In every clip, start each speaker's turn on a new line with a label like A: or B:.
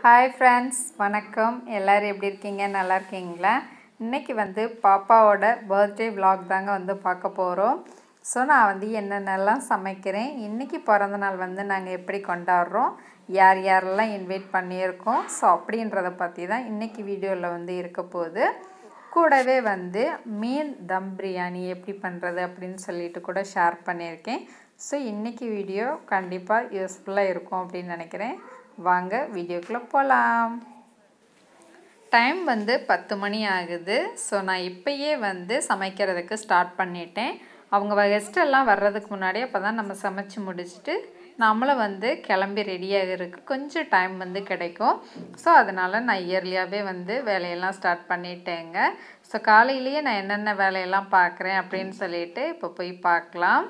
A: Hi friends வணக்கம் எல்லோரும் எப்படி இருக்கீங்க நல்லா இருக்கீங்களா இன்றைக்கி வந்து பாப்பாவோட பர்த்டே vlog தாங்க வந்து பார்க்க போகிறோம் ஸோ நான் வந்து என்னென்னலாம் சமைக்கிறேன் இன்றைக்கி பிறந்த நாள் வந்து நாங்கள் எப்படி கொண்டாடுறோம் யார் யாரெல்லாம் இன்வைட் பண்ணியிருக்கோம் ஸோ அப்படின்றத பற்றி தான் இன்றைக்கி வீடியோவில் வந்து இருக்க போகுது கூடவே வந்து மீன் தம் பிரியாணி எப்படி பண்ணுறது அப்படின்னு சொல்லிட்டு கூட ஷேர் பண்ணியிருக்கேன் ஸோ இன்றைக்கி வீடியோ கண்டிப்பாக யூஸ்ஃபுல்லாக இருக்கும் அப்படின்னு நினைக்கிறேன் வாங்க வீடியோக்குள்ளே போகலாம் டைம் வந்து பத்து மணி ஆகுது ஸோ நான் இப்போயே வந்து சமைக்கிறதுக்கு ஸ்டார்ட் பண்ணிட்டேன் அவங்க கெஸ்ட் எல்லாம் வர்றதுக்கு முன்னாடி அப்போ தான் நம்ம சமைச்சு முடிச்சுட்டு நம்மளும் வந்து கிளம்பி ரெடியாகிறதுக்கு கொஞ்சம் டைம் வந்து கிடைக்கும் ஸோ அதனால் நான் இயர்லியாகவே வந்து வேலையெல்லாம் ஸ்டார்ட் பண்ணிட்டேங்க ஸோ காலையிலேயே நான் என்னென்ன வேலையெல்லாம் பார்க்குறேன் அப்படின்னு சொல்லிட்டு இப்போ போய் பார்க்கலாம்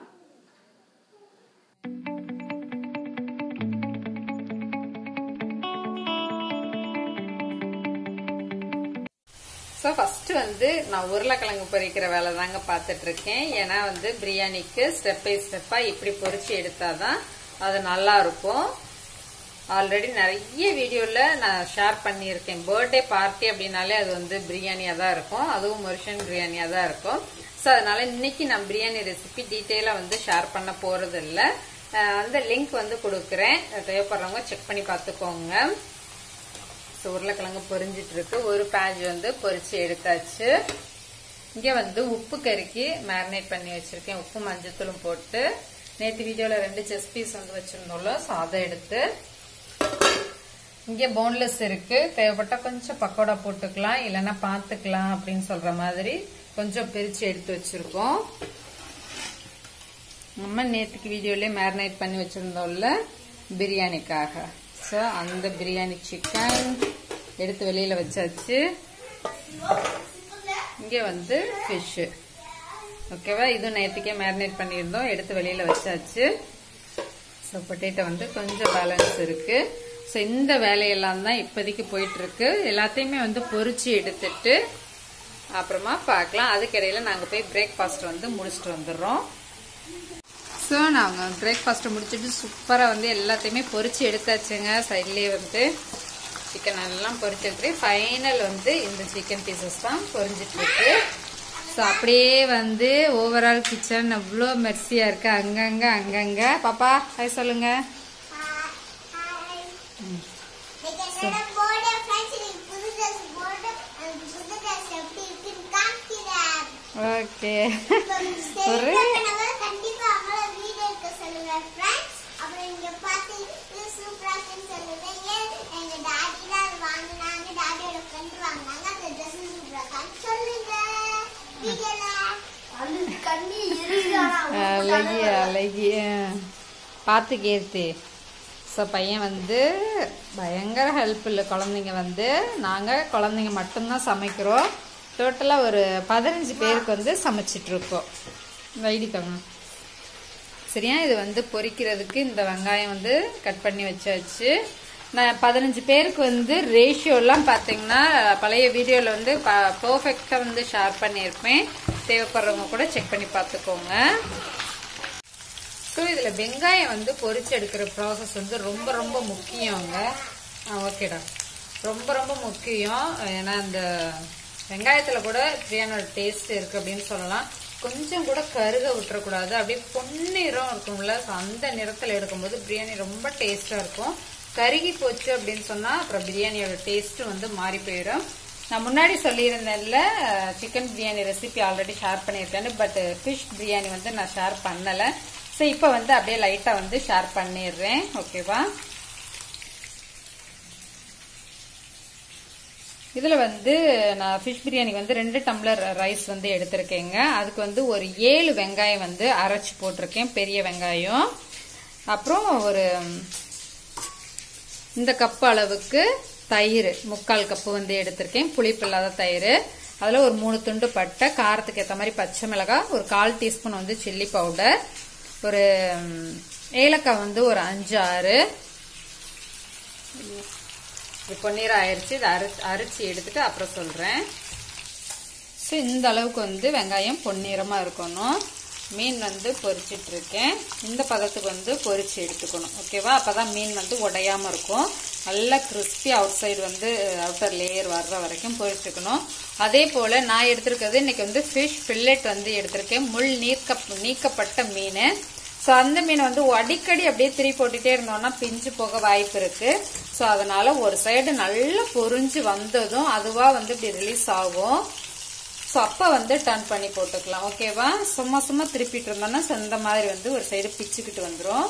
A: ஸோ ஃபஸ்ட்டு வந்து நான் உருளைக்கிழங்கு பொரிக்கிற வேலை தாங்க பார்த்துட்ருக்கேன் ஏன்னா வந்து பிரியாணிக்கு ஸ்டெப் பை ஸ்டெப்பாக இப்படி பொரிச்சு எடுத்தால் தான் அது நல்லா இருக்கும் ஆல்ரெடி நிறைய வீடியோவில் நான் ஷேர் பண்ணியிருக்கேன் பர்த்டே பார்ட்டி அப்படின்னாலே அது வந்து பிரியாணியாக தான் இருக்கும் அதுவும் மொரிஷன் பிரியாணியாக தான் இருக்கும் ஸோ அதனால இன்னைக்கு நான் பிரியாணி ரெசிபி டீட்டெயிலாக வந்து ஷேர் பண்ண போகிறது இல்லை அந்த லிங்க் வந்து கொடுக்குறேன் தேவைப்படுறவங்க செக் பண்ணி பார்த்துக்கோங்க ஸோ உருளைக்கிழங்கு பொரிஞ்சிட்டு இருக்கு ஒரு பேஜ் வந்து பொரிச்சு எடுத்தாச்சு இங்கே வந்து உப்பு கறிக்கு மேரினேட் பண்ணி வச்சிருக்கேன் உப்பு மஞ்சத்தூளும் போட்டு நேற்று வீடியோவில் ரெண்டு செஸ் பீஸ் வந்து வச்சுருந்தோம்ல ஸோ அதை எடுத்து இங்கே போன்லெஸ் இருக்கு தேவைப்பட்டா கொஞ்சம் பக்கோடா போட்டுக்கலாம் இல்லைன்னா பார்த்துக்கலாம் அப்படின்னு சொல்ற மாதிரி கொஞ்சம் பிரித்து எடுத்து வச்சிருக்கோம் நம்ம நேற்றுக்கு வீடியோலேயே மேரினேட் பண்ணி வச்சுருந்தோம்ல பிரியாணிக்காக ஸோ அந்த பிரியாணி சிக்கன் எடுத்து வெளியில் வச்சாச்சு இங்கே வந்து ஃபிஷ்ஷு ஓகேவா இதுவும் நேற்றுக்கே மேரினேட் பண்ணியிருந்தோம் எடுத்து வெளியில் வச்சாச்சு ஸோ பொட்டேட்டோ வந்து கொஞ்சம் பேலன்ஸ் இருக்குது ஸோ இந்த வேலையெல்லாம் தான் இப்போதைக்கு போயிட்டுருக்கு எல்லாத்தையுமே வந்து பொறிச்சு எடுத்துட்டு அப்புறமா பார்க்கலாம் அதுக்கிடையில் நாங்கள் போய் பிரேக்ஃபாஸ்ட் வந்து முடிச்சுட்டு வந்துடுறோம் ஸோ நாங்கள் பிரேக்ஃபாஸ்ட்டை முடிச்சுட்டு சூப்பராக வந்து எல்லாத்தையுமே பொறிச்சு எடுத்தாச்சுங்க சைட்லேயே வந்து சிக்கன் எல்லாம் பொறிச்சு எடுத்து ஃபைனல் வந்து இந்த சிக்கன் பீசஸ் தான் பொறிஞ்சிட்ருக்கு ஸோ அப்படியே வந்து ஓவரால் கிச்சன் அவ்வளோ மெர்சியாக இருக்குது அங்கங்கே அங்கங்கே பாப்பா ஹாய் சொல்லுங்க ஓகே ஒரு அழகி அழகி பார்த்து கீர்த்தி ஸோ பையன் வந்து பயங்கர ஹெல்ப் இல்லை குழந்தைங்க வந்து நாங்கள் குழந்தைங்க மட்டும்தான் சமைக்கிறோம் டோட்டலாக ஒரு பதினஞ்சு பேருக்கு வந்து சமைச்சிட்ருக்கோம் வைடிக்கோங்க சரியா இது வந்து பொரிக்கிறதுக்கு இந்த வெங்காயம் வந்து கட் பண்ணி வச்சாச்சு நான் பதினஞ்சு பேருக்கு வந்து ரேஷியோலாம் பார்த்தீங்கன்னா பழைய வீடியோவில் வந்து பர்ஃபெக்டாக வந்து ஷேர் பண்ணியிருப்பேன் தேவைப்படுறவங்க கூட செக் பண்ணி பார்த்துக்கோங்க ஸோ இதில் வெங்காயம் வந்து பொரிச்சு எடுக்கிற ப்ராசஸ் வந்து ரொம்ப ரொம்ப முக்கியங்க ஆ ஓகேடா ரொம்ப ரொம்ப முக்கியம் ஏன்னா இந்த வெங்காயத்தில் கூட பிரியாணியோட டேஸ்ட் இருக்குது அப்படின்னு சொல்லலாம் கொஞ்சம் கூட கருக விட்டுறக்கூடாது அப்படியே பொன்னிறம் இருக்கும்ல ஸோ அந்த நிறத்தில் எடுக்கும்போது பிரியாணி ரொம்ப டேஸ்ட்டாக இருக்கும் கருகி போச்சு அப்படின்னு சொன்னால் அப்புறம் பிரியாணியோட டேஸ்ட்டும் வந்து மாறி போயிடும் நான் முன்னாடி சொல்லியிருந்தேன்ல chicken biryani recipe already share பண்ணியிருக்கேன்னு பட் ஃபிஷ் பிரியாணி வந்து நான் ஷேர் பண்ணலை ஸோ இப்போ வந்து அப்படியே லைட்டாக வந்து ஷேர் பண்ணிடுறேன் ஓகேவா இதில் வந்து நான் ஃபிஷ் பிரியாணி வந்து ரெண்டு டம்ளர் ரைஸ் வந்து எடுத்திருக்கேங்க அதுக்கு வந்து ஒரு ஏழு வெங்காயம் வந்து அரைச்சி போட்டிருக்கேன் பெரிய வெங்காயம் அப்புறம் ஒரு இந்த கப்பு அளவுக்கு தயிர் முக்கால் கப்பு வந்து எடுத்திருக்கேன் புளிப்பு இல்லாத தயிர் அதில் ஒரு மூணு துண்டு பட்டை காரத்துக்கு ஏற்ற மாதிரி பச்சை மிளகாய் ஒரு கால் டீஸ்பூன் வந்து சில்லி பவுடர் ஒரு ஏலக்காய் வந்து ஒரு அஞ்சு ஆறு இது பொன்னீரம் ஆயிடுச்சு இதை அரை அரைச்சி எடுத்துட்டு அப்புறம் சொல்கிறேன் ஸோ இந்த அளவுக்கு வந்து வெங்காயம் பொன்னிறமாக இருக்கணும் மீன் வந்து பொரிச்சிட்ருக்கேன் இந்த பதத்துக்கு வந்து பொரிச்சு எடுத்துக்கணும் ஓகேவா அப்போ தான் மீன் வந்து உடையாமல் இருக்கும் நல்லா கிறிஸ்பி அவுட் சைடு வந்து அவுட்டர் லேயர் வர்ற வரைக்கும் பொரிச்சுக்கணும் அதே போல் நான் எடுத்திருக்கிறது இன்னைக்கு வந்து ஃபிஷ் ஃபில்லெட் வந்து எடுத்திருக்கேன் முள் நீக்க நீக்கப்பட்ட மீன் ஸோ அந்த மீன் வந்து அடிக்கடி அப்படியே திரி போட்டுட்டே இருந்தோம்னா பிஞ்சு போக வாய்ப்பு இருக்கு ஸோ அதனால ஒரு சைடு நல்லா பொரிஞ்சு வந்ததும் அதுவா வந்து இப்படி ரிலீஸ் ஆகும் ஸோ அப்போ வந்து டர்ன் பண்ணி போட்டுக்கலாம் ஓகேவா சும்மா சும்மா திருப்பிட்டு இருந்தோம்னா இந்த மாதிரி வந்து ஒரு சைடு பிச்சுக்கிட்டு வந்துடும்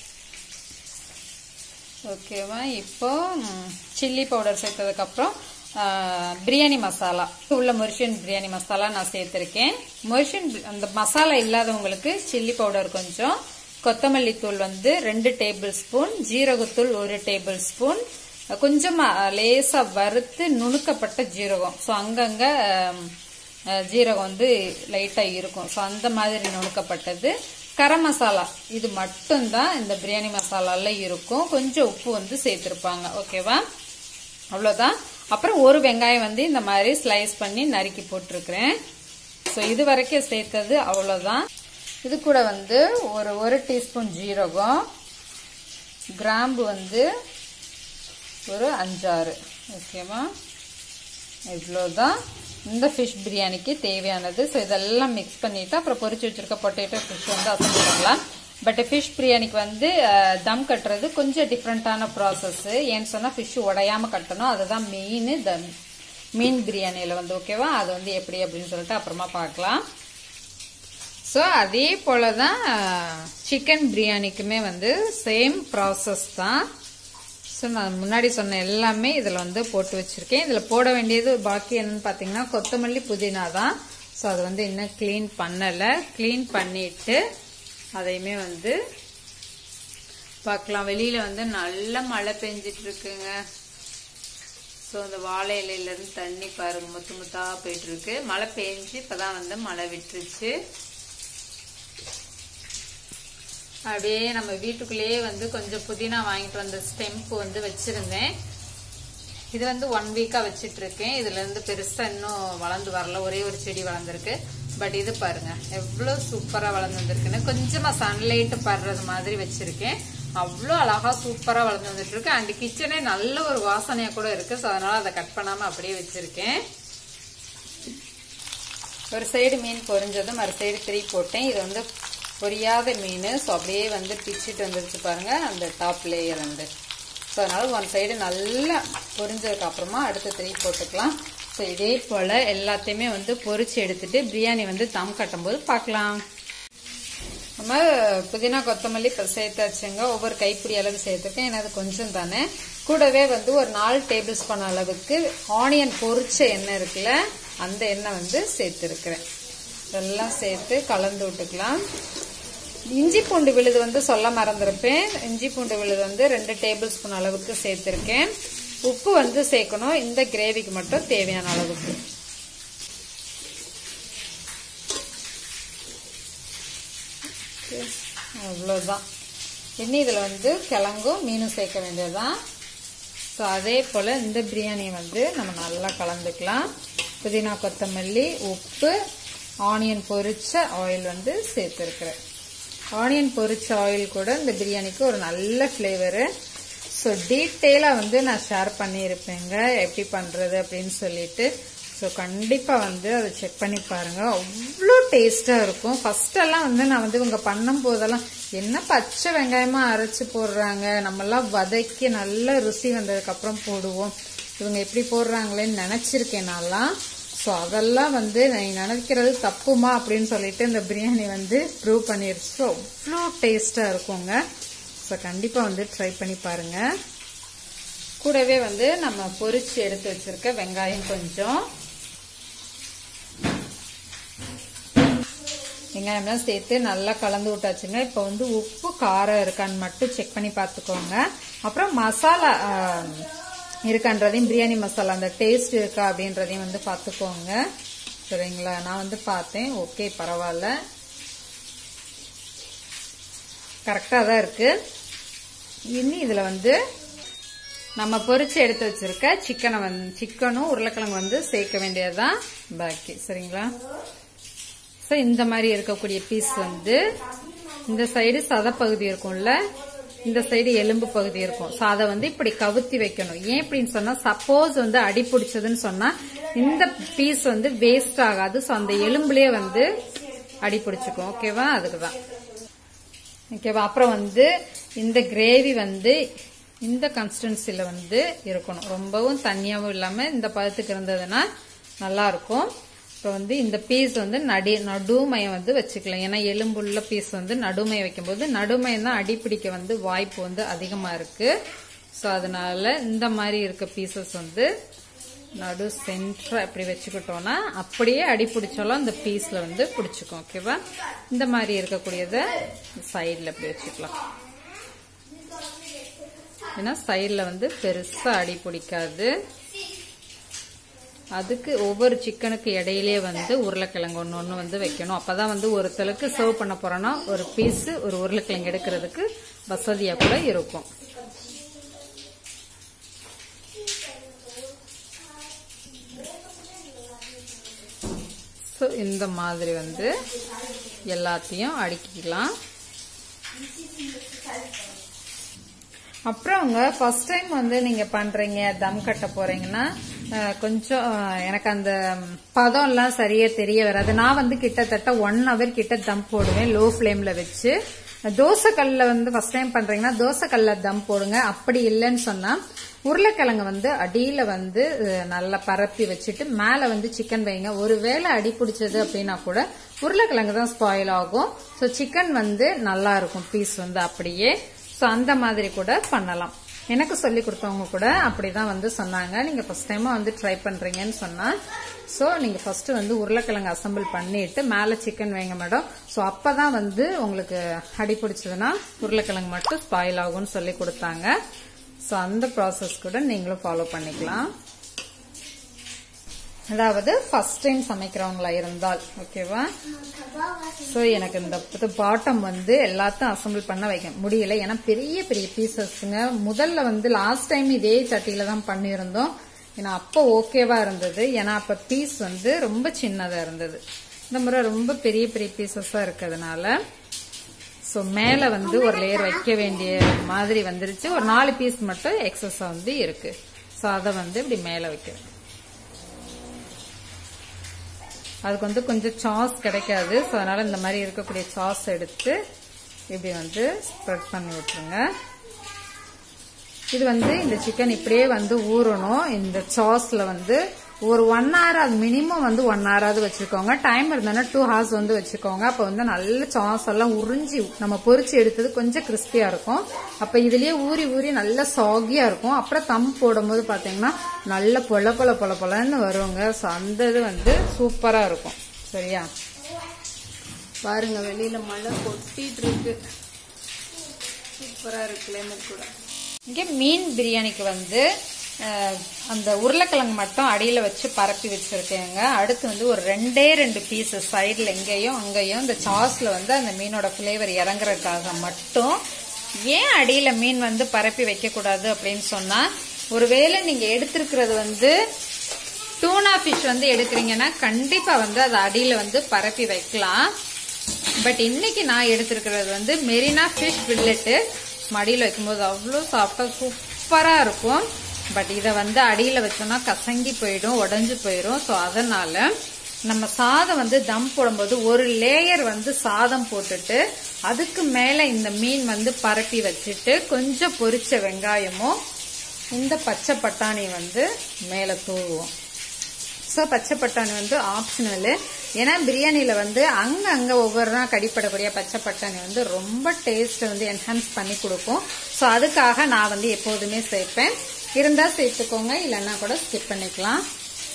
A: ஓகேவா இப்போ சில்லி பவுடர் சேர்த்ததுக்கப்புறம் பிரியாணி மசாலா உள்ள மொரிஷியன் பிரியாணி மசாலா நான் சேர்த்துருக்கேன் மொரிஷியன் அந்த மசாலா இல்லாதவங்களுக்கு சில்லி பவுடர் கொஞ்சம் கொத்தமல்லி தூள் வந்து ரெண்டு டேபிள் ஸ்பூன் ஜீரகத்தூள் ஒரு டேபிள் ஸ்பூன் கொஞ்சமா லேசா வறுத்து நுணுக்கப்பட்ட ஜீரகம் ஸோ அங்கங்க ஜீரகம் வந்து லைட்டா இருக்கும் ஸோ அந்த மாதிரி நுணுக்கப்பட்டது கரம் மசாலா இது மட்டும்தான் இந்த பிரியாணி மசாலால இருக்கும் கொஞ்சம் உப்பு வந்து சேர்த்திருப்பாங்க ஓகேவா அவ்வளோதான் அப்புறம் ஒரு வெங்காயம் வந்து இந்த மாதிரி ஸ்லைஸ் பண்ணி நறுக்கி போட்டிருக்கிறேன் ஸோ இது வரைக்கும் சேர்த்தது அவ்வளோதான் இது கூட வந்து ஒரு ஒரு டீஸ்பூன் ஜீரகம் கிராம்பு வந்து ஒரு அஞ்சாறு ஓகேவா இவ்வளோதான் இந்த ஃபிஷ் பிரியாணிக்கு தேவையானது ஸோ இதெல்லாம் மிக்ஸ் பண்ணிவிட்டு அப்புறம் பொரிச்சு வச்சுருக்க பொட்டேட்டோ ஃபிஷ் வந்து அசம்பிள் பண்ணலாம் பட் ஃபிஷ் பிரியாணிக்கு வந்து தம் கட்டுறது கொஞ்சம் டிஃப்ரெண்ட்டான ப்ராசஸ் ஏன்னு சொன்னால் ஃபிஷ் உடையாமல் கட்டணும் அதுதான் மெயின் தம் மீன் பிரியாணியில் வந்து ஓகேவா அது வந்து எப்படி அப்படின்னு சொல்லிட்டு அப்புறமா பார்க்கலாம் ஸோ அதே போல தான் சிக்கன் பிரியாணிக்குமே வந்து சேம் ப்ராசஸ் தான் ஸோ நான் முன்னாடி சொன்ன எல்லாமே இதில் வந்து போட்டு வச்சுருக்கேன் இதில் போட வேண்டியது பாக்கி என்னன்னு பார்த்தீங்கன்னா கொத்தமல்லி புதினா தான் ஸோ அது வந்து இன்னும் க்ளீன் பண்ணலை க்ளீன் பண்ணிட்டு அதையுமே வந்து பார்க்கலாம் வெளியில் வந்து நல்ல மழை பெஞ்சிட்டு இருக்குங்க ஸோ அந்த வாழை இலையிலேருந்து தண்ணி பாருங்க முத்து முத்தா போயிட்டு இருக்கு மழை பெஞ்சு இப்போதான் வந்து மழை விட்டுருச்சு அப்படியே நம்ம வீட்டுக்குள்ளேயே வந்து கொஞ்சம் புதினா வாங்கிட்டு வந்த ஸ்டெம்ப் வந்து வச்சிருந்தேன் இது வந்து ஒன் வீக்கா வச்சிட்டு இருக்கேன் இதுல இருந்து பெருசா இன்னும் வளர்ந்து வரல ஒரே ஒரு செடி வளர்ந்துருக்கு பட் இது பாருங்க எவ்வளவு சூப்பரா வளர்ந்து வந்திருக்குன்னு கொஞ்சமா சன்லைட் படுறது மாதிரி வச்சிருக்கேன் அவ்வளோ அழகா சூப்பரா வளர்ந்து வந்துட்டு இருக்கு அண்ட் கிச்சனே நல்ல ஒரு வாசனையா கூட இருக்கு ஸோ அதனால அதை கட் பண்ணாம அப்படியே வச்சிருக்கேன் ஒரு சைடு மீன் பொரிஞ்சதும் மறு சைடு திரி போட்டேன் இது வந்து பொரியாத மீன் ஸோ அப்படியே வந்து பிச்சுட்டு வந்துருச்சு பாருங்க அந்த டாப் லேயர் வந்து ஸோ அதனால ஒன் சைடு நல்லா பொரிஞ்சதுக்கு அப்புறமா அடுத்த திரி போட்டுக்கலாம் ஸோ இதே போல் எல்லாத்தையுமே வந்து பொரிச்சு எடுத்துட்டு பிரியாணி வந்து தம் கட்டும்போது பார்க்கலாம் நம்ம புதினா கொத்தமல்லி இப்போ சேர்த்தாச்சுங்க ஒவ்வொரு கைப்பிடி அளவு சேர்த்துருக்கேன் ஏன்னா அது கொஞ்சம் தானே கூடவே வந்து ஒரு நாலு டேபிள் ஸ்பூன் அளவுக்கு ஆனியன் பொரிச்ச எண்ணெய் இருக்குல்ல அந்த எண்ணெய் வந்து சேர்த்துருக்குறேன் இதெல்லாம் சேர்த்து கலந்து விட்டுக்கலாம் இஞ்சி பூண்டு விழுது வந்து சொல்ல மறந்துருப்பேன் இஞ்சி பூண்டு விழுது வந்து ரெண்டு டேபிள் ஸ்பூன் அளவுக்கு சேர்த்துருக்கேன் உப்பு வந்து சேர்க்கணும் இந்த கிரேவிக்கு மட்டும் தேவையான அளவுக்கு அவ்வளோதான் இனி இதில் வந்து கிழங்கும் மீனும் சேர்க்க வேண்டியதுதான் ஸோ அதே போல் இந்த பிரியாணியை வந்து நம்ம நல்லா கலந்துக்கலாம் புதினா கொத்தமல்லி உப்பு ஆனியன் பொரிச்ச ஆயில் வந்து சேர்த்துருக்குறேன் ஆனியன் பொரிச்ச ஆயில் கூட இந்த பிரியாணிக்கு ஒரு நல்ல ஃப்ளேவரு ஸோ டீட்டெயிலாக வந்து நான் ஷேர் பண்ணியிருப்பேங்க எப்படி பண்ணுறது அப்படின்னு சொல்லிட்டு ஸோ கண்டிப்பாக வந்து அதை செக் பண்ணி பாருங்கள் அவ்வளோ டேஸ்ட்டாக இருக்கும் ஃபஸ்ட்டெல்லாம் வந்து நான் வந்து இவங்க பண்ணும் போதெல்லாம் என்ன பச்சை வெங்காயமாக அரைச்சி போடுறாங்க நம்மெல்லாம் வதக்கி நல்ல ருசி வந்ததுக்கப்புறம் போடுவோம் இவங்க எப்படி போடுறாங்களேன்னு நினச்சிருக்கேன் நான்லாம் ஸோ அதெல்லாம் வந்து நான் நினைக்கிறது தப்புமா அப்படின்னு சொல்லிட்டு இந்த பிரியாணி வந்து ப்ரூவ் பண்ணிருச்சு அவ்வளோ டேஸ்ட்டாக இருக்குங்க ஸோ கண்டிப்பாக வந்து ட்ரை பண்ணி பாருங்கள் கூடவே வந்து நம்ம பொரிச்சு எடுத்து வச்சிருக்க வெங்காயம் கொஞ்சம் வெங்காயம்லாம் சேர்த்து நல்லா கலந்து விட்டாச்சுங்க இப்போ வந்து உப்பு காரம் இருக்கான்னு மட்டும் செக் பண்ணி பார்த்துக்கோங்க அப்புறம் மசாலா இருக்கான்றதையும் பிரியாணி மசாலா அந்த டேஸ்ட் இருக்கா அப்படின்றதையும் வந்து பார்த்துக்கோங்க சரிங்களா நான் வந்து பார்த்தேன் ஓகே பரவாயில்ல கரெக்டாக தான் இருக்கு இனி இதில் வந்து நம்ம பொரிச்சு எடுத்து வச்சிருக்க சிக்கனை வந்து சிக்கனும் உருளைக்கிழங்கு வந்து சேர்க்க வேண்டியதுதான் பாக்கி சரிங்களா ஸோ இந்த மாதிரி இருக்கக்கூடிய பீஸ் வந்து இந்த சைடு சதப்பகுதி இருக்கும்ல இந்த சைடு எலும்பு பகுதி இருக்கும் ஸோ அதை வந்து இப்படி கவுத்தி வைக்கணும் ஏன் இப்படின்னு சொன்னா சப்போஸ் வந்து அடி பிடிச்சதுன்னு சொன்னா இந்த பீஸ் வந்து வேஸ்ட் ஆகாது ஸோ அந்த எலும்புலயே வந்து அடி பிடிச்சிக்கும் ஓகேவா அதுக்கு தான் ஓகேவா அப்புறம் வந்து இந்த கிரேவி வந்து இந்த கன்சிஸ்டன்சில வந்து இருக்கணும் ரொம்பவும் தண்ணியாவும் இல்லாம இந்த பதத்துக்கு இருந்ததுன்னா நல்லா இருக்கும் இப்போ வந்து இந்த பீஸ் வந்து நடி நடுமையம் வந்து வச்சுக்கலாம் ஏன்னா எலும்புள்ள பீஸ் வந்து நடுமையம் வைக்கும்போது நடுமையம் தான் அடிப்பிடிக்க வந்து வாய்ப்பு வந்து அதிகமா இருக்கு ஸோ அதனால இந்த மாதிரி இருக்க பீசஸ் வந்து நடு சென்டரா இப்படி வச்சுக்கிட்டோம்னா அப்படியே அடி பிடிச்சாலும் அந்த பீஸ்ல வந்து பிடிச்சிக்கும் ஓகேவா இந்த மாதிரி இருக்கக்கூடியத சைடில் இப்படி வச்சுக்கலாம் ஏன்னா சைடில் வந்து பெருசா அடி பிடிக்காது அதுக்கு ஒவ்வொரு சிக்கனுக்கு இடையிலே வந்து உருளைக்கிழங்கு ஒன்று ஒன்று வந்து வைக்கணும் அப்பதான் வந்து ஒருத்தருக்கு சர்வ் பண்ண போறோம்னா ஒரு பீஸ் ஒரு உருளைக்கிழங்கு எடுக்கிறதுக்கு வசதியா கூட இருக்கும் ஸோ இந்த மாதிரி வந்து எல்லாத்தையும் அடுக்கிக்கலாம் அப்புறம் அவங்க ஃபர்ஸ்ட் டைம் வந்து நீங்க பண்றீங்க தம் கட்ட போறீங்கன்னா அஹ், கொஞ்சம் அஹ், எனக்கு அந்த பதம் எல்லாம் சரியா தெரிய வராது நான் வந்து கிட்டத்தட்ட ஒன் ஹவர் கிட்ட தம் போடுவேன் லோ ஃப்ளேம்ல வச்சு தோசை கல்ல வந்து ஃபர்ஸ்ட் டைம் பண்றீங்கன்னா தோசை கல்ல தம் போடுங்க அப்படி இல்லைன்னு சொன்னா உருளைக்கிழங்கு வந்து அடியில வந்து அஹ், நல்லா பரப்பி வச்சுட்டு மேல வந்து சிக்கன் வைங்க ஒருவேளை அடி பிடிச்சது அப்படின்னா கூட உருளைக்கிழங்கு தான் ஸ்பாயில் ஆகும் ஸோ சிக்கன் வந்து நல்லா இருக்கும் பீஸ் வந்து அப்படியே ஸோ அந்த மாதிரி கூட பண்ணலாம் எனக்கு சொல்லி கொடுத்தவங்க கூட அப்படிதான் வந்து சொன்னாங்க நீங்க ஃபர்ஸ்ட் டைமா வந்து ட்ரை பண்றீங்கன்னு சொன்னா ஸோ நீங்க ஃபர்ஸ்ட் வந்து உருளைக்கிழங்கு அசம்பிள் பண்ணிட்டு மேலே சிக்கன் வைங்க மேடம் ஸோ அப்பதான் வந்து உங்களுக்கு அடி பிடிச்சதுன்னா உருளைக்கிழங்கு மட்டும் ஸ்பாயில் ஆகும்னு சொல்லி கொடுத்தாங்க ஸோ அந்த ப்ராசஸ் கூட நீங்களும் ஃபாலோ பண்ணிக்கலாம் அதாவது ஃபர்ஸ்ட் டைம் சமைக்கிறவங்களா இருந்தால் ஓகேவா ஸோ எனக்கு இந்த பாட்டம் வந்து எல்லாத்தையும் அசம்பிள் பண்ண வைக்க முடியல ஏன்னா பெரிய பெரிய பீசஸ்ங்க முதல்ல வந்து லாஸ்ட் டைம் இதே சட்டியில தான் பண்ணியிருந்தோம் ஏன்னா அப்போ ஓகேவா இருந்தது ஏன்னா அப்ப பீஸ் வந்து ரொம்ப சின்னதா இருந்தது இந்த முறை ரொம்ப பெரிய பெரிய பீசஸா இருக்கிறதுனால ஸோ மேலே வந்து ஒரு லேயர் வைக்க வேண்டிய மாதிரி வந்துருச்சு ஒரு நாலு பீஸ் மட்டும் எக்ஸஸா வந்து இருக்கு ஸோ அதை வந்து இப்படி மேலே வைக்கிறேன் அதுக்கு வந்து கொஞ்சம் சாஸ் கிடைக்காது ஸோ அதனால இந்த மாதிரி இருக்கக்கூடிய சாஸ் எடுத்து இப்படி வந்து ஸ்ப்ரெட் பண்ணி விட்டுருங்க இது வந்து இந்த சிக்கன் இப்படியே வந்து ஊறணும் இந்த சாஸ்ல வந்து ஒரு ஒன் ஹவர் அது மினிமம் வந்து ஒன் ஹவராவது வச்சுக்கோங்க டைம் இருந்ததுன்னா டூ ஹவர்ஸ் வந்து வச்சுக்கோங்க அப்போ வந்து நல்ல சாஸ் எல்லாம் உறிஞ்சி நம்ம பொரிச்சு எடுத்தது கொஞ்சம் கிறிஸ்பியா இருக்கும் அப்ப இதுலயே ஊறி ஊறி நல்ல சாகியா இருக்கும் அப்புறம் தம் போடும்போது பாத்தீங்கன்னா நல்ல பொல பொல பொல பொலன்னு வருங்க ஸோ அந்த இது வந்து சூப்பரா இருக்கும் சரியா பாருங்க வெளியில மழை கொட்டிட்டு இருக்கு சூப்பரா இருக்கு கிளைமேட் கூட இங்கே மீன் பிரியாணிக்கு வந்து அஹ், அந்த உருளைக்கிழங்கு மட்டும் அடியில் வச்சு பரப்பி வச்சிருக்கேங்க அடுத்து வந்து ஒரு ரெண்டே ரெண்டு பீஸ் சைடில் எங்கேயும் அங்கேயும் இந்த சாஸில் வந்து அந்த மீனோட ஃப்ளேவர் இறங்குறதுக்காக மட்டும் ஏன் அடியில் மீன் வந்து பரப்பி வைக்கக்கூடாது அப்படின்னு சொன்னால் ஒருவேளை நீங்கள் எடுத்திருக்கிறது வந்து டூனா ஃபிஷ் வந்து எடுக்கிறீங்கன்னா கண்டிப்பாக வந்து அது அடியில் வந்து பரப்பி வைக்கலாம் பட் இன்னைக்கு நான் எடுத்திருக்கிறது வந்து மெரினா ஃபிஷ் ஃபில்லெட்டு மடியில் வைக்கும்போது அவ்வளோ சாஃப்டாக சூப்பராக இருக்கும் பட் இதை வந்து அடியில் வச்சோம்னா கசங்கி போயிடும் உடஞ்சி போயிடும் ஸோ அதனால நம்ம சாதம் வந்து தம் போடும்போது ஒரு லேயர் வந்து சாதம் போட்டுட்டு அதுக்கு மேலே இந்த மீன் வந்து பரப்பி வச்சுட்டு கொஞ்சம் பொரிச்ச வெங்காயமும் இந்த பச்சை பட்டாணி வந்து மேலே தூவுவோம் ஸோ பச்சை பட்டாணி வந்து ஆப்ஷனலு ஏன்னா பிரியாணியில் வந்து அங்கே அங்கே ஒவ்வொரு நாள் கடிப்படக்கூடிய பச்சை பட்டாணி வந்து ரொம்ப டேஸ்ட்டை வந்து என்ஹான்ஸ் பண்ணி கொடுக்கும் ஸோ அதுக்காக நான் வந்து எப்போதுமே சேர்ப்பேன் இருந்தால் சேர்த்துக்கோங்க இல்லைன்னா கூட ஸ்கிப் பண்ணிக்கலாம்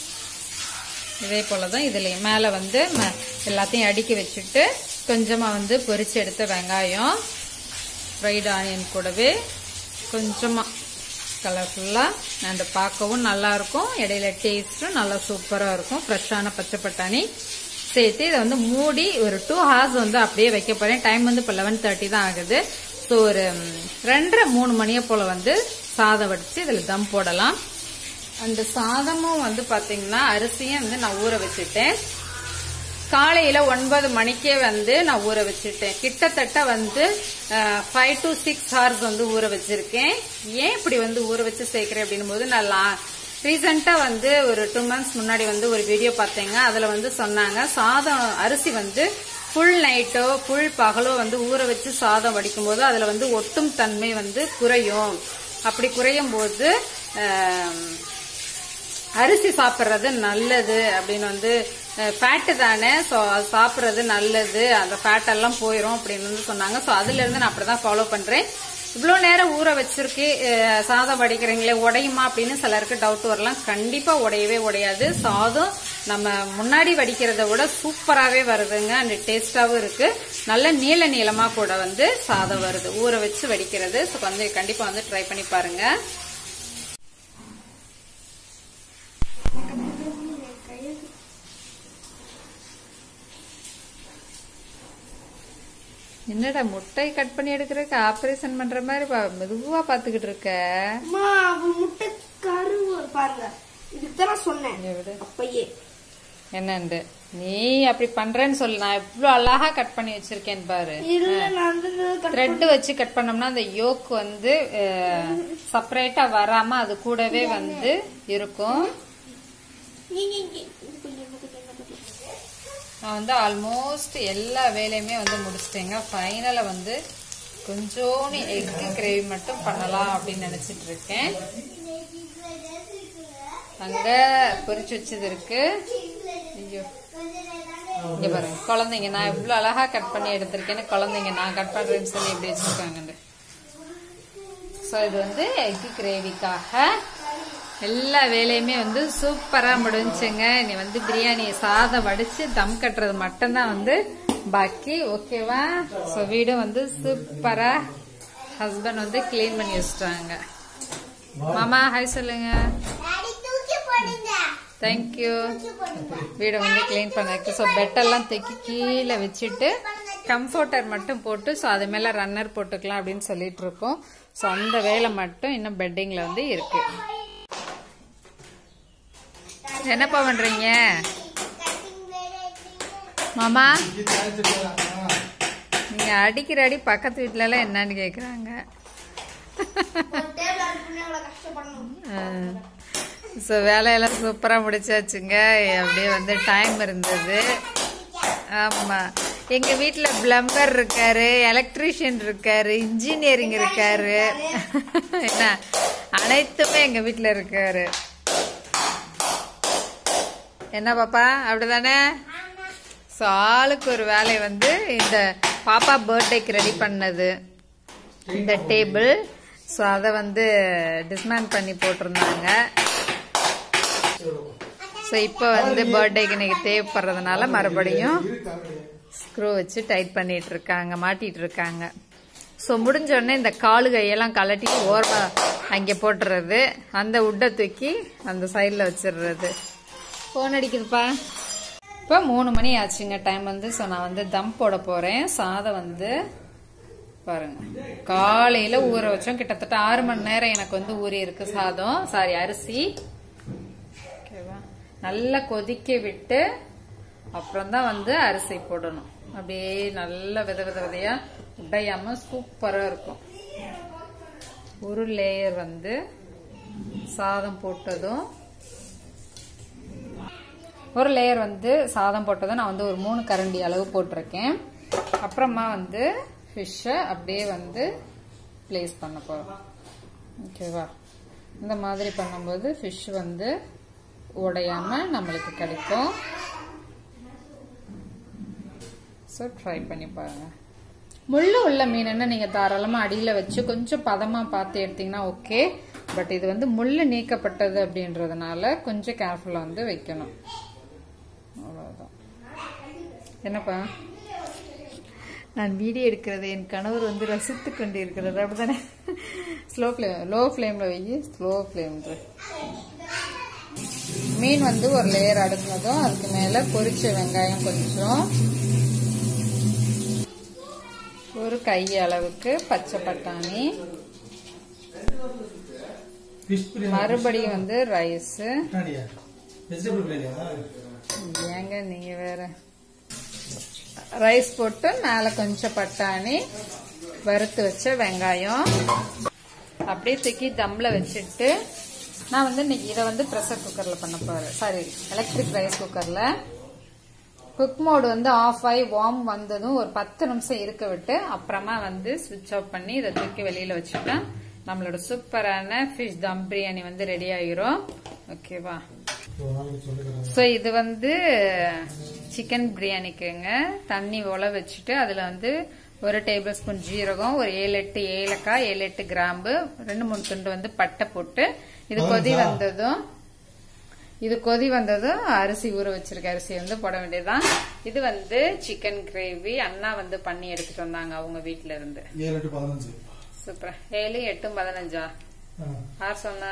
A: இதே போல தான் இதுலேயும் மேலே வந்து ம- எல்லாத்தையும் அடுக்கி வச்சுட்டு கொஞ்சமாக வந்து பொரிச்சு எடுத்த வெங்காயம் ஃப்ரைடு ஆனியன் கூடவே கொஞ்சமாக கலர்ஃபுல்லாக அண்ட் பார்க்கவும் நல்லா இருக்கும் இடையில டேஸ்ட்டும் நல்லா சூப்பராக இருக்கும் ஃப்ரெஷ்ஷான பச்சை பட்டாணி சேர்த்து இதை வந்து மூடி ஒரு டூ ஹார்ஸ் வந்து அப்படியே வைக்க போறேன் டைம் வந்து இப்போ லெவன் தேர்ட்டி தான் ஆகுது ஸோ ஒரு ம், ரெண்டரை மூணு மணியை போல் வந்து சாதம் வடித்து இதில் தம் போடலாம் அந்த சாதமும் வந்து பார்த்தீங்கன்னா அரிசியும் வந்து நான் ஊற வச்சுட்டேன் காலையில ஒன்பது மணிக்கே வந்து நான் ஊற வச்சுட்டேன் கிட்டத்தட்ட வந்து ஃபைவ் டு சிக்ஸ் ஹவர்ஸ் வந்து ஊற வச்சிருக்கேன் ஏன் இப்படி வந்து ஊற வச்சு சேர்க்கிறேன் அப்படின்னும் போது நான் ரீசெண்டா வந்து ஒரு டூ மந்த்ஸ் முன்னாடி வந்து ஒரு வீடியோ பார்த்தேங்க அதுல வந்து சொன்னாங்க சாதம் அரிசி வந்து ஃபுல் நைட்டோ ஃபுல் பகலோ வந்து ஊற வச்சு சாதம் வடிக்கும் போது அதுல வந்து ஒட்டும் தன்மை வந்து குறையும் அப்படி குறையும் போது ஆம், அரிசி சாப்பிட்றது நல்லது அப்படின்னு வந்து ஃபேட்டு தானே ஸோ அது சாப்பிட்றது நல்லது அந்த ஃபேட் எல்லாம் போயிடும் அப்படின்னு வந்து சொன்னாங்க ஸோ அதுல இருந்து நான் அப்படிதான் ஃபாலோ பண்றேன் இவ்வளோ நேரம் ஊற வச்சிருக்கு அஹ், சாதம் வடிக்கிறீங்களே உடையுமா அப்படின்னு சிலருக்கு டவுட் வரலாம் கண்டிப்பா உடையவே உடையாது சாதம் நம்ம முன்னாடி வடிக்கிறத விட சூப்பராகவே வருதுங்க அண்ட் டேஸ்டாவும் இருக்கு நல்ல நீள நீளமா கூட வந்து சாதம் வருது ஊற வச்சு வடிக்கிறது ஸோ வந்து கண்டிப்பா வந்து ட்ரை பண்ணி பாருங்க என்னடா முட்டை கட் பண்ணி எடுக்கிறதுக்கு ஆபரேஷன் பண்ற மாதிரி பா- மெதுவா பாத்துக்கிட்டு இருக்க
B: அம்மா அவ முட்டை கருவு பாருங்க இதுக்கு தான் நான் சொன்னேன்
A: இங்க விடு.
B: அப்பயே
A: என்னண்டு நீ அப்படி பண்றேன்னு சொல்லு நான் எவ்வளவு அழகா கட் பண்ணி வச்சிருக்கேன் பாரு
B: இல்ல நான் வந்து cut-
A: த்ரெட் வச்சு கட் பண்ணோம்னா அந்த யோக் வந்து செப்பரேட்டா வராம அது கூடவே வந்து இருக்கும்
B: நீங்க இங்க இது கொஞ்சம் இன்னும் கொஞ்சம் இன்னும் கொஞ்சம்.
A: நான் வந்து ஆல்மோஸ்ட் எல்லா வேலையுமே வந்து முடிச்சிட்டேங்க ஃபைனலா வந்து கொஞ்சோண்டு எக் கிரேவி மட்டும் பண்ணலாம் அப்படின்னு நினைச்சிட்டு இருக்கேன் அங்க பொரிச்சு வச்சது இருக்கு ஐயோ இங்க பாருங்க குழந்தைங்க நான் இவ்வளவு அழகா கட் பண்ணி எடுத்திருக்கேன்னு குழந்தைங்க நான் கட் பண்றேன்னு சொல்லி எப்படி வச்சிருக்காங்க ஸோ இது வந்து எக் கிரேவிக்காக எல்லா வேலையுமே வந்து சூப்பரா முடிஞ்சுங்க நீ வந்து பிரியாணி சாதம் வடிச்சு தம் கட்டுறது மட்டும்தான் வந்து பாக்கி ஓகேவா ஸோ வீடும் வந்து சூப்பரா ஹஸ்பண்ட் வந்து க்ளீன் பண்ணி வச்சுட்டாங்க மாமா ஹாய் சொல்லுங்க தேங்க்யூ வீடை வந்து க்ளீன் பண்ணதுக்கு ஸோ பெட்டெல்லாம் தைக்கி கீழே வச்சுட்டு கம்ஃபர்டர் மட்டும் போட்டு ஸோ அது மேலே ரன்னர் போட்டுக்கலாம் அப்படின்னு சொல்லிட்டு இருக்கோம் ஸோ அந்த வேலை மட்டும் இன்னும் பெட்டிங்கில் வந்து இருக்கு என்னப்பா பண்றீங்க மாமா நீங்க அடிக்கிற அடி பக்கத்து வீட்ல எல்லாம் என்னன்னு கேக்குறாங்க
B: ஒரு table arrange பண்ணி அவ்வளவு கஷ்டப்படணும்.
A: ஸோ வேலையெல்லாம் சூப்பராக முடிச்சாச்சுங்க அப்படியே வந்து டைம் இருந்தது ஆமாம் எங்கள் வீட்டில் பிளம்பர் இருக்காரு எலக்ட்ரீஷியன் இருக்காரு இன்ஜினியரிங் இருக்காரு என்ன அனைத்துமே எங்கள் வீட்டில் இருக்காரு என்ன பாப்பா அப்படிதானே ஸோ ஆளுக்கு ஒரு வேலையை வந்து இந்த பாப்பா பர்த்டேக்கு ரெடி பண்ணது இந்த டேபிள் ஸோ அதை வந்து டிஸ்மேன் பண்ணி போட்டிருந்தாங்க ஸோ இப்போ வந்து பர்த்டேக்கு இன்னைக்கு தேவைப்படுறதுனால மறுபடியும் ஸ்க்ரூ வச்சு டைட் பண்ணிட்டு இருக்காங்க மாட்டிட்டு இருக்காங்க ஸோ முடிஞ்ச உடனே இந்த காலு கையெல்லாம் கலட்டிட்டு ஓரமா அங்கே போட்டுறது அந்த உட்டை தூக்கி அந்த சைடில் வச்சிடுறது ஃபோன் அடிக்குதுப்பா இப்போ மூணு மணி ஆச்சுங்க டைம் வந்து ஸோ நான் வந்து தம் போட போறேன் சாதம் வந்து பாருங்க காலையில ஊற வச்சோம் கிட்டத்தட்ட ஆறு மணி நேரம் எனக்கு வந்து ஊறி இருக்கு சாதம் சாரி அரிசி ஓகேவா நல்லா கொதிக்க விட்டு அப்புறம் தான் வந்து அரிசி போடணும் அப்படியே நல்ல வித வித விதையா உடையாம சூப்பரா இருக்கும் ஒரு லேயர் வந்து சாதம் போட்டதும் ஒரு லேயர் வந்து சாதம் போட்டதும் நான் வந்து ஒரு மூணு கரண்டி அளவு போட்டிருக்கேன் அப்புறமா வந்து ஃபிஷ்ஷை அப்படியே வந்து ப்ளேஸ் பண்ண போகிறோம் ஓகேவா இந்த மாதிரி பண்ணும்போது ஃபிஷ் வந்து உடையாம நம்மளுக்கு கிடைக்கும் ஸோ ட்ரை பண்ணி பாருங்க முள்ளு உள்ள மீனுன்னா நீங்கள் தாராளமாக அடியில் வச்சு கொஞ்சம் பதமாக பார்த்து எடுத்தீங்கன்னா ஓகே பட் இது வந்து முள்ளு நீக்கப்பட்டது அப்படின்றதுனால கொஞ்சம் கேர்ஃபுல்லாக வந்து வைக்கணும் அவ்வளோதான் என்னப்பா நான் வீடியோ எடுக்கிறது என் கணவர் வந்து ரசித்து கொண்டு இருக்கிறது அப்படிதானே ஸ்லோ ஃப்ளேம் லோ ஃப்ளேமில் வை ஸ்லோ ஃப்ளேம்ன்ற மீன் வந்து ஒரு லேயர் அடுக்குனதும் அதுக்கு மேலே பொரிச்ச வெங்காயம் கொஞ்சம் ஒரு கை அளவுக்கு பச்சை பட்டாணி
C: ஃபிஷ் பிரியாணி
A: மறுபடியும் வந்து ரைஸ்
C: வெஜிடபிள் பிரியாணியா
A: ஏங்க நீங்க வேற ரைஸ் போட்டு மேலே கொஞ்சம் பட்டாணி வறுத்து வச்ச வெங்காயம் அப்படியே தூக்கி தம்ல வச்சுட்டு நான் வந்து இன்னைக்கு இதை வந்து ப்ரெஷர் குக்கரில் பண்ண போகிறேன் சாரி எலக்ட்ரிக் ரைஸ் குக்கரில் குக் மோடு வந்து ஆஃப் ஆகி வார்ம் வந்ததும் ஒரு பத்து நிமிஷம் இருக்க விட்டு அப்புறமா வந்து சுவிட்ச் ஆஃப் பண்ணி இதை தூக்கி வெளியில வச்சுட்டேன் நம்மளோட சூப்பரான ஃபிஷ் தம் பிரியாணி வந்து ரெடி ஆகிரும் ஓகேவா ஸோ இது வந்து சிக்கன் பிரியாணிக்குங்க தண்ணி உல வச்சுட்டு அதில் வந்து ஒரு டேபிள் ஸ்பூன் ஜீரகம் ஒரு ஏழு எட்டு ஏலக்காய் ஏழு எட்டு கிராம்பு ரெண்டு மூணு துண்டு வந்து பட்டை போட்டு இது கொதி வந்ததும் இது கொதி வந்ததும் அரிசி ஊற வச்சிருக்க அரிசி வந்து போட வேண்டியதுதான் இது வந்து சிக்கன் கிரேவி அண்ணா வந்து பண்ணி எடுத்துட்டு வந்தாங்க அவங்க வீட்ல இருந்து
C: ஏழு எட்டு பதினஞ்சு
A: சூப்பர் ஏழு எட்டும் பதினஞ்சா யார் சொன்னா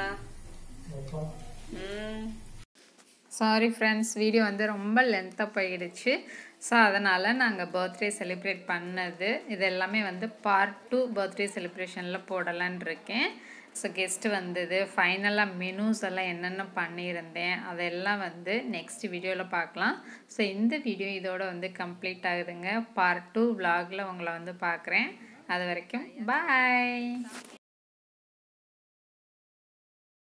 A: சாரி ஃப்ரெண்ட்ஸ் வீடியோ வந்து ரொம்ப லென்த்தாக போயிடுச்சு ஸோ அதனால் நாங்கள் பர்த்டே செலிப்ரேட் பண்ணது இது எல்லாமே வந்து பார்ட் டூ பர்த்டே செலிப்ரேஷனில் போடலான்னு இருக்கேன் ஸோ கெஸ்ட்டு வந்தது ஃபைனலாக மெனூஸ் எல்லாம் என்னென்ன பண்ணியிருந்தேன் அதெல்லாம் வந்து நெக்ஸ்ட் வீடியோவில் பார்க்கலாம் ஸோ இந்த வீடியோ இதோட வந்து கம்ப்ளீட் ஆகுதுங்க பார்ட் டூ விலாகில் உங்களை வந்து பார்க்குறேன் அது வரைக்கும் பாய்